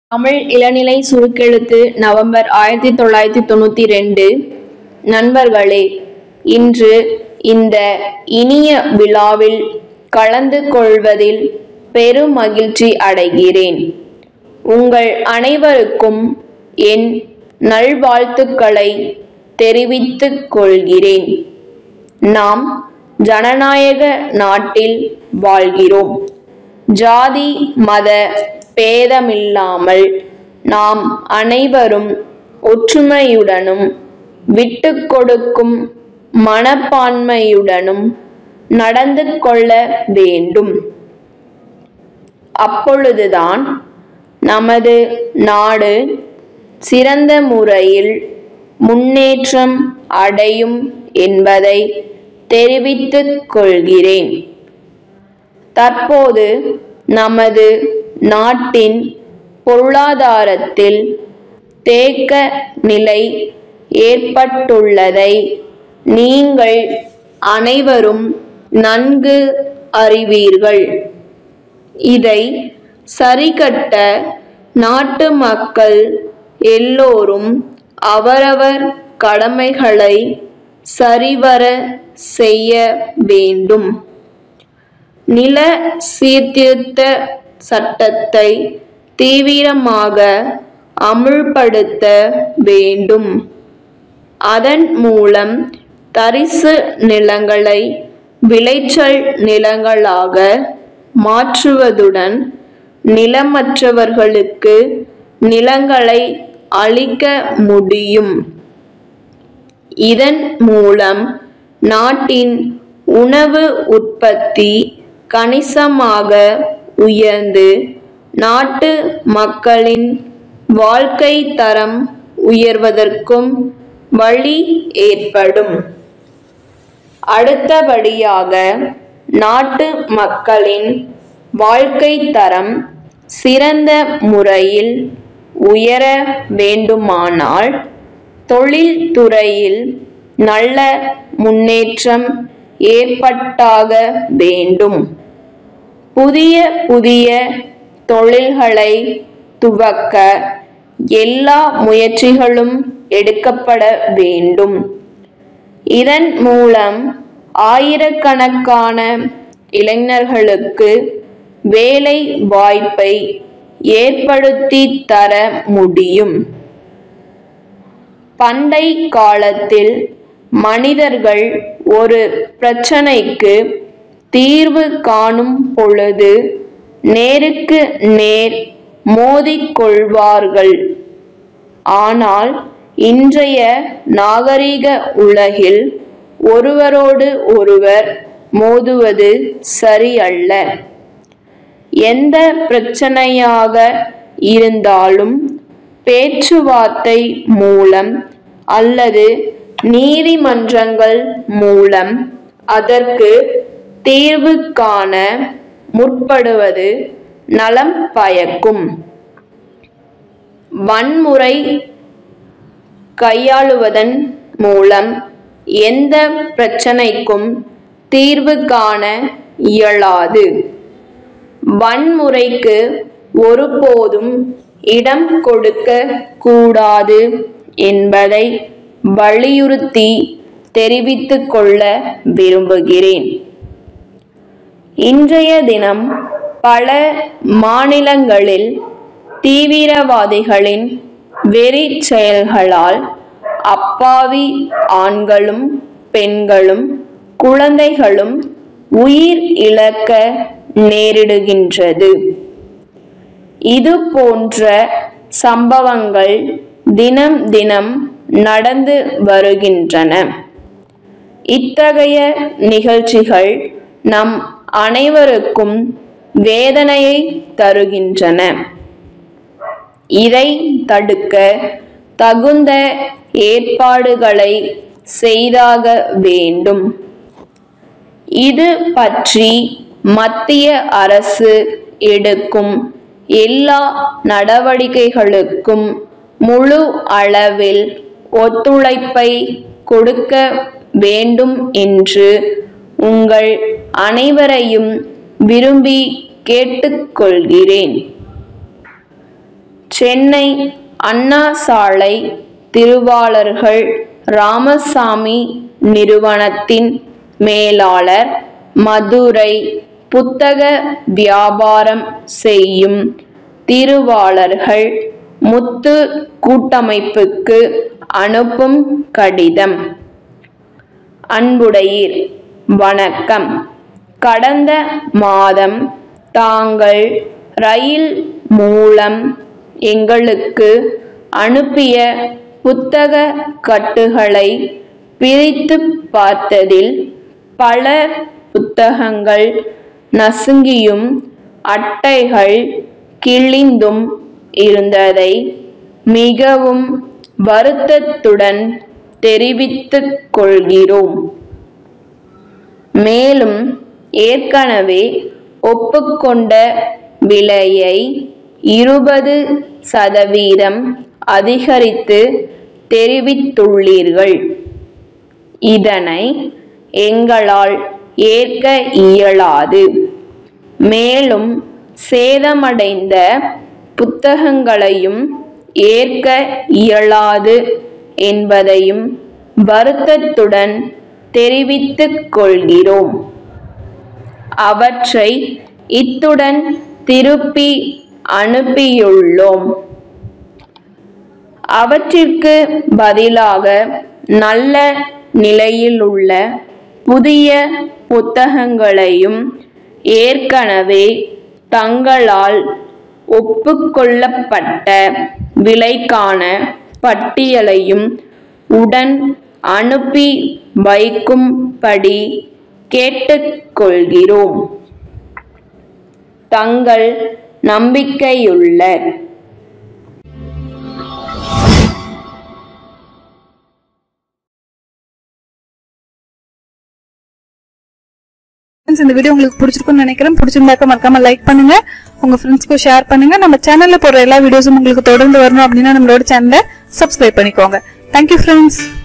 தமிழ் இளநிலை சுருக்கெழுத்து நவம்பர் ஆயிரத்தி தொள்ளாயிரத்தி தொண்ணூற்றி ரெண்டு நண்பர்களே இன்று இந்த இனிய விழாவில் கலந்து கொள்வதில் பெரும் மகிழ்ச்சி அடைகிறேன் உங்கள் அனைவருக்கும் என் நல்வாழ்த்துக்களை தெரிவித்துக் கொள்கிறேன் நாம் ஜனநாயக நாட்டில் வாழ்கிறோம் ஜாதி மத பேதமில்லாமல் நாம் அனைவரும் ஒற்றுமையுடனும் விட்டு கொடுக்கும் மனப்பான்மையுடனும் நடந்து கொள்ள வேண்டும் அப்பொழுதுதான் நமது நாடு சிறந்த முறையில் முன்னேற்றம் அடையும் என்பதை தெரிவித்துக் கொள்கிறேன் தற்போது நமது நாட்டின் பொருளாதாரத்தில் தேக்க நிலை ஏற்பட்டுள்ளதை நீங்கள் அனைவரும் நன்கு அறிவீர்கள் இதை சரிகட்ட நாட்டு மக்கள் எல்லோரும் அவரவர் கடமைகளை சரிவர செய்ய வேண்டும் நில சீர்திருத்த சட்டத்தை தீவிரமாக அமுல்படுத்த வேண்டும் அதன் மூலம் தரிசு நிலங்களை விளைச்சல் நிலங்களாக மாற்றுவதுடன் நிலமற்றவர்களுக்கு நிலங்களை அளிக்க முடியும் இதன் மூலம் நாட்டின் உணவு உற்பத்தி கணிசமாக உயர்ந்து நாட்டு மக்களின் வாழ்க்கை தரம் உயர்வதற்கும் வழி ஏற்படும் அடுத்தபடியாக நாட்டு மக்களின் வாழ்க்கை தரம் சிறந்த முறையில் உயர வேண்டுமானால் தொழில்துறையில் நல்ல முன்னேற்றம் ஏற்பட்டாக வேண்டும் புதிய புதிய தொழில்களை துவக்க எல்லா முயற்சிகளும் எடுக்கப்பட வேண்டும் இதன் மூலம் ஆயிரக்கணக்கான இளைஞர்களுக்கு வேலை வாய்ப்பை ஏற்படுத்தி தர முடியும் பண்டை காலத்தில் மனிதர்கள் ஒரு பிரச்சனைக்கு தீர்வு காணும் பொழுது நேருக்கு நேர் மோதிக்கொள்வார்கள் ஆனால் இன்றைய நாகரிக உலகில் ஒருவரோடு ஒருவர் மோதுவது சரியல்ல எந்த பிரச்சனையாக இருந்தாலும் பேச்சுவார்த்தை மூலம் அல்லது நீதிமன்றங்கள் மூலம் அதற்கு தீர்வு காண முற்படுவது நலம் பயக்கும் வன்முறை கையாளுவதன் மூலம் எந்த பிரச்சனைக்கும் தீர்வு காண இயலாது வன்முறைக்கு ஒருபோதும் இடம் கொடுக்க கூடாது என்பதை வலியுறுத்தி தெரிவித்துக் கொள்ள விரும்புகிறேன் இன்றைய தினம் பல மாநிலங்களில் தீவிரவாதிகளின் வெறி செயல்களால் அப்பாவி ஆண்களும் பெண்களும் குழந்தைகளும் உயிர் இழக்க நேரிடுகின்றது இது போன்ற சம்பவங்கள் தினம் தினம் நடந்து வருகின்றன இத்தகைய நிகழ்ச்சிகள் நம் அனைவருக்கும் வேதனையை தருகின்றன இதை தடுக்க தகுந்த ஏற்பாடுகளை செய்தாக வேண்டும் இது பற்றி மத்திய அரசு எடுக்கும் எல்லா நடவடிக்கைகளுக்கும் முழு அளவில் ஒத்துழைப்பை கொடுக்க வேண்டும் என்று உங்கள் அனைவரையும் விரும்பி கேட்டுக்கொள்கிறேன் சென்னை அண்ணா சாலை திருவாளர்கள் ராமசாமி நிறுவனத்தின் மேலாளர் மதுரை புத்தக வியாபாரம் செய்யும் திருவாளர்கள் முத்து கூட்டமைப்புக்கு அனுப்பும் கடிதம் அன்புடையீர் வணக்கம் கடந்த மாதம் தாங்கள் ரயில் மூலம் எங்களுக்கு அனுப்பிய புத்தக கட்டுகளை பிரித்து பார்த்ததில் பல புத்தகங்கள் நசுங்கியும் அட்டைகள் கிழிந்தும் இருந்ததை மிகவும் வருத்தத்துடன் தெரிவித்துக் கொள்கிறோம் மேலும் ஏற்கனவே ஒப்புக்கொண்ட விலையை இருபது சதவீதம் அதிகரித்து தெரிவித்துள்ளீர்கள் இதனை எங்களால் ஏற்க இயலாது மேலும் சேதமடைந்த புத்தகங்களையும் ஏற்க இயலாது என்பதையும் வருத்தத்துடன் தெரிவித்துக் கொள்கிறோம் அவற்றை இத்துடன் திருப்பி அனுப்பியுள்ளோம் அவற்றிற்கு பதிலாக நல்ல நிலையிலுள்ள புதிய புத்தகங்களையும் ஏற்கனவே தங்களால் ஒப்புக்கொள்ளப்பட்ட விலைக்கான பட்டியலையும் உடன் அனுப்பி வைக்கும்படி கேட்டுக்கொள்கிறோம் தங்கள் நம்பிக்கையுள்ள Friends, இந்த வீடியோ உங்களுக்கு பிடிச்சிருக்கும்னு நினைக்கிறேன் பிடிச்சிருந்தாக்க மறக்காம லைக் பண்ணுங்க உங்க ஃப்ரெண்ட்ஸ்க்கும் ஷேர் பண்ணுங்க நம்ம சேனல்ல போடுற எல்லா வீடியோஸும் உங்களுக்கு தொடர்ந்து வரணும் அப்படின்னா நம்மளோட சேனலை சப்ஸ்கிரைப் பண்ணிக்கோங்க தேங்க்யூ ஃப்ரெண்ட்ஸ்